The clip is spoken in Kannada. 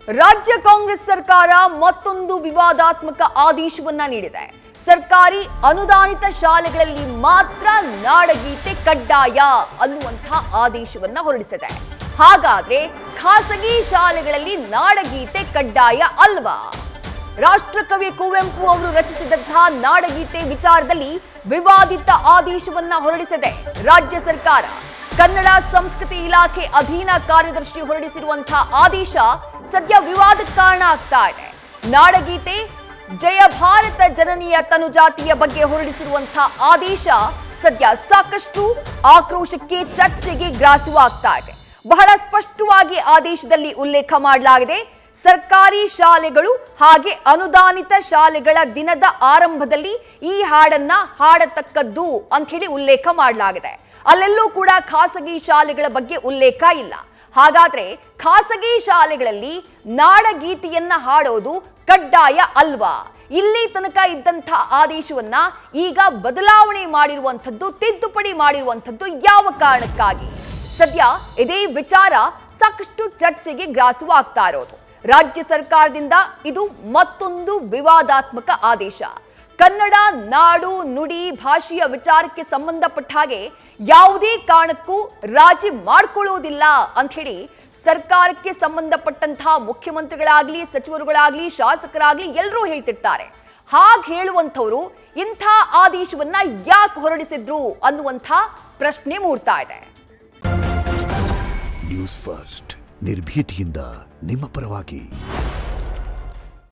ರಾಜ್ಯ ಕಾಂಗ್ರೆಸ್ ಸರ್ಕಾರ ಮತ್ತೊಂದು ವಿವಾದಾತ್ಮಕ ಆದೇಶವನ್ನ ನೀಡಿದೆ ಸರ್ಕಾರಿ ಅನುದಾನಿತ ಶಾಲೆಗಳಲ್ಲಿ ಮಾತ್ರ ನಾಡಗೀತೆ ಕಡ್ಡಾಯ ಅನ್ನುವಂತಹ ಆದೇಶವನ್ನ ಹೊರಡಿಸಿದೆ ಹಾಗಾದ್ರೆ ಖಾಸಗಿ ಶಾಲೆಗಳಲ್ಲಿ ನಾಡಗೀತೆ ಕಡ್ಡಾಯ ಅಲ್ವಾ ರಾಷ್ಟ್ರಕವಿ ಕುವೆಂಪು ಅವರು ರಚಿಸಿದಂತಹ ನಾಡಗೀತೆ ವಿಚಾರದಲ್ಲಿ ವಿವಾದಿತ ಆದೇಶವನ್ನ ಹೊರಡಿಸಿದೆ ರಾಜ್ಯ ಸರ್ಕಾರ ಕನ್ನಡ ಸಂಸ್ಕೃತಿ ಇಲಾಖೆ ಅಧೀನ ಕಾರ್ಯದರ್ಶಿ ಹೊರಡಿಸಿರುವಂತಹ ಆದೇಶ ಸದ್ಯ ವಿವಾದಕ್ಕೆ ಕಾರಣ ಆಗ್ತಾ ಇದೆ ನಾಡಗೀತೆ ಜಯ ಭಾರತ ಜನನಿಯ ತನುಜಾತಿಯ ಬಗ್ಗೆ ಹೊರಡಿಸಿರುವಂತಹ ಆದೇಶ ಸದ್ಯ ಸಾಕಷ್ಟು ಆಕ್ರೋಶಕ್ಕೆ ಚರ್ಚೆಗೆ ಗ್ರಾಸವಾಗ್ತಾ ಇದೆ ಬಹಳ ಸ್ಪಷ್ಟವಾಗಿ ಆದೇಶದಲ್ಲಿ ಉಲ್ಲೇಖ ಮಾಡಲಾಗಿದೆ ಸರ್ಕಾರಿ ಶಾಲೆಗಳು ಹಾಗೆ ಅನುದಾನಿತ ಶಾಲೆಗಳ ದಿನದ ಆರಂಭದಲ್ಲಿ ಈ ಹಾಡನ್ನ ಹಾಡತಕ್ಕದ್ದು ಅಂತ ಹೇಳಿ ಉಲ್ಲೇಖ ಮಾಡಲಾಗಿದೆ ಅಲ್ಲೆಲ್ಲೂ ಕೂಡ ಖಾಸಗಿ ಶಾಲೆಗಳ ಬಗ್ಗೆ ಉಲ್ಲೇಖ ಇಲ್ಲ ಹಾಗಾದ್ರೆ ಖಾಸಗಿ ಶಾಲೆಗಳಲ್ಲಿ ನಾಡಗೀತೆಯನ್ನ ಹಾಡೋದು ಕಡ್ಡಾಯ ಅಲ್ವಾ ಇಲ್ಲಿ ತನಕ ಇದ್ದಂಥ ಆದೇಶವನ್ನ ಈಗ ಬದಲಾವಣೆ ಮಾಡಿರುವಂಥದ್ದು ತಿದ್ದುಪಡಿ ಮಾಡಿರುವಂಥದ್ದು ಯಾವ ಕಾರಣಕ್ಕಾಗಿ ಸದ್ಯ ಇದೇ ವಿಚಾರ ಸಾಕಷ್ಟು ಚರ್ಚೆಗೆ ಗ್ರಾಸವಾಗ್ತಾ ಇರೋದು ರಾಜ್ಯ ಸರ್ಕಾರದಿಂದ ಇದು ಮತ್ತೊಂದು ವಿವಾದಾತ್ಮಕ ಆದೇಶ ಕನ್ನಡ ನಾಡು ನುಡಿ ಭಾಷೆಯ ವಿಚಾರಕ್ಕೆ ಸಂಬಂಧಪಟ್ಟ ಹಾಗೆ ಯಾವುದೇ ಕಾರಣಕ್ಕೂ ರಾಜಿ ಮಾಡ್ಕೊಳ್ಳುವುದಿಲ್ಲ ಅಂತ ಹೇಳಿ ಸರ್ಕಾರಕ್ಕೆ ಸಂಬಂಧಪಟ್ಟಂತಹ ಮುಖ್ಯಮಂತ್ರಿಗಳಾಗ್ಲಿ ಸಚಿವರುಗಳಾಗ್ಲಿ ಶಾಸಕರಾಗ್ಲಿ ಎಲ್ಲರೂ ಹೇಳ್ತಿರ್ತಾರೆ ಹಾಗೆ ಹೇಳುವಂಥವ್ರು ಇಂಥ ಆದೇಶವನ್ನ ಯಾಕೆ ಹೊರಡಿಸಿದ್ರು ಅನ್ನುವಂಥ ಪ್ರಶ್ನೆ ಮೂಡ್ತಾ ಇದೆ ನ್ಯೂಸ್ ಫಸ್ಟ್ ನಿರ್ಭೀತಿಯಿಂದ ನಿಮ್ಮ ಪರವಾಗಿ